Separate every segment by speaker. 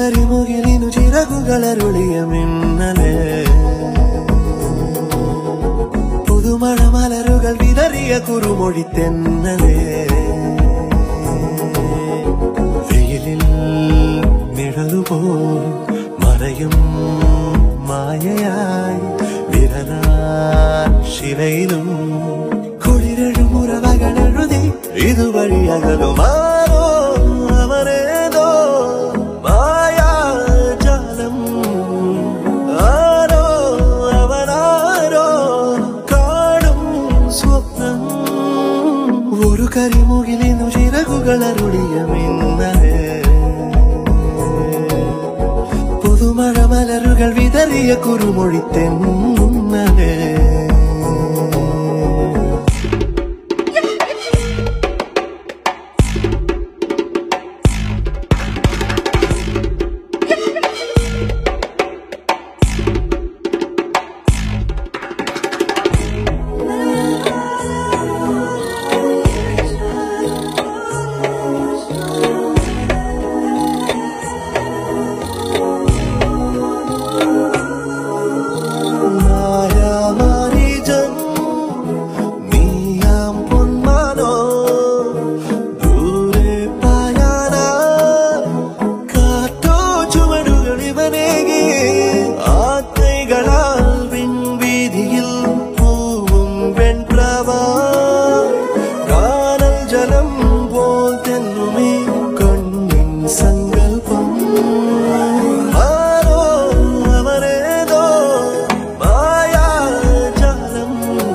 Speaker 1: കരിമുകിലിനു ചിറകുകളരുളിയ മിന്നലേ പുതുമഴ മലരുകൾ വിതറിയ കുറുമൊഴി തെന്നലേ വെയിലിൽ നിഴലുപോൽ മറയും മായയായി വിരലാൽ ശിലയിലും കുളിരഴും ഉറവകളെഴുതി ഇതുവഴി അകലുമാറോ അവരേതോ മായാജാലം ആരോ അവനാരോ കാണും സ്വപ്നം ഒരു കരിമുകിലിനു ചിറകുകളരുളിയ മിന്നലേ പുതുമഴ മലരുകൾ വിതറിയ കുറുമൊഴി തെന്നലേ മായാമാരീജൻ നീയാം പൊന്മാനോ ദൂരെ പായാനാ കാറ്റോ ചുവടുകൾ ഇവനേകി ആത്തൈകളാൽ വിൺവീതിയിൽ പൂവും വെൺപ്രവാ കാനൽ ജലം പോൽ തെന്നുമേ കണ്ണിൻ സങ്കൽപ്പം ആരോ അവരേതോ മായാജാലം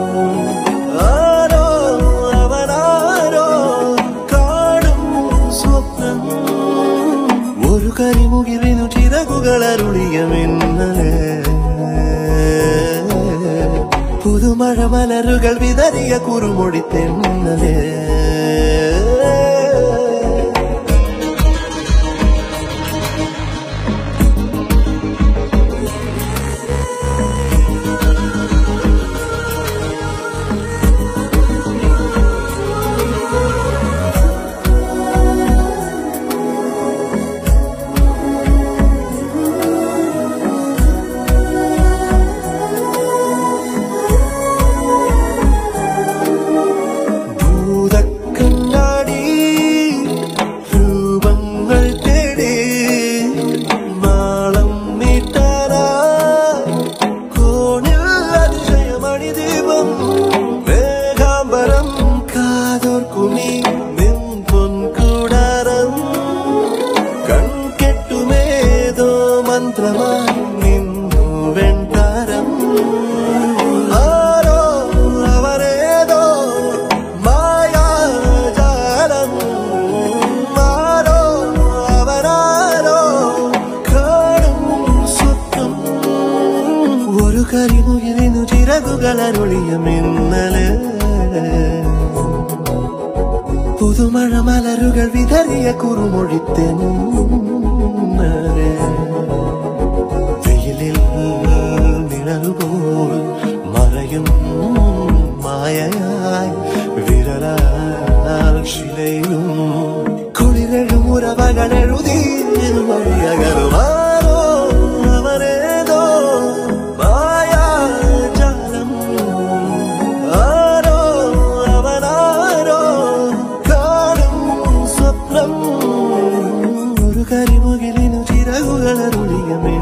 Speaker 1: ആരോ അവനാരോ കാണും സ്വപ്നം ഒരു കരിമുകിലിനു ചിറകുകളരുളിയ മിന്നലേ പുതുമഴ മലരുകൾ വിതറിയ കുറുമൊഴി തെന്നലേ ഭൂതക്കണ്ണാടി രൂപങ്ങൾ തേടി നാളം നീട്ടാനായി കോണിൽ അതിശയമണി ദീപം മേഘാംബരം കാതോർക്കുമീ നിൻ പൊൻകൂടാരം കൺകെട്ടുമേതോ മന്ത്രമായി നിന്നു വെൺതാരം ആരോ അവരേതോ മായാജാലം ആരോ അവരാരോ കാണും സ്വപ്നം ഒരു കരിമുകിലിനു ചിറകുകളരുളിയ മിന്നലേ പുതുമഴ മലരുകൾ വിതറിയ കുറുമൊഴി തെന്നലേ വെയിലിൽ നിഴലുപോൽ മറയും മായയായി വിരലാൽ ശിലയിലും കുളിരഴും ഉറവകളെഴുതി വഴിയകലുമാറോ അവരേതോ മായാജാലം ആരോ അവനാരോ കാണും സ്വപ്നം ഒരു കരിമുകിലിനു ചിറകുകളരുളിയമേ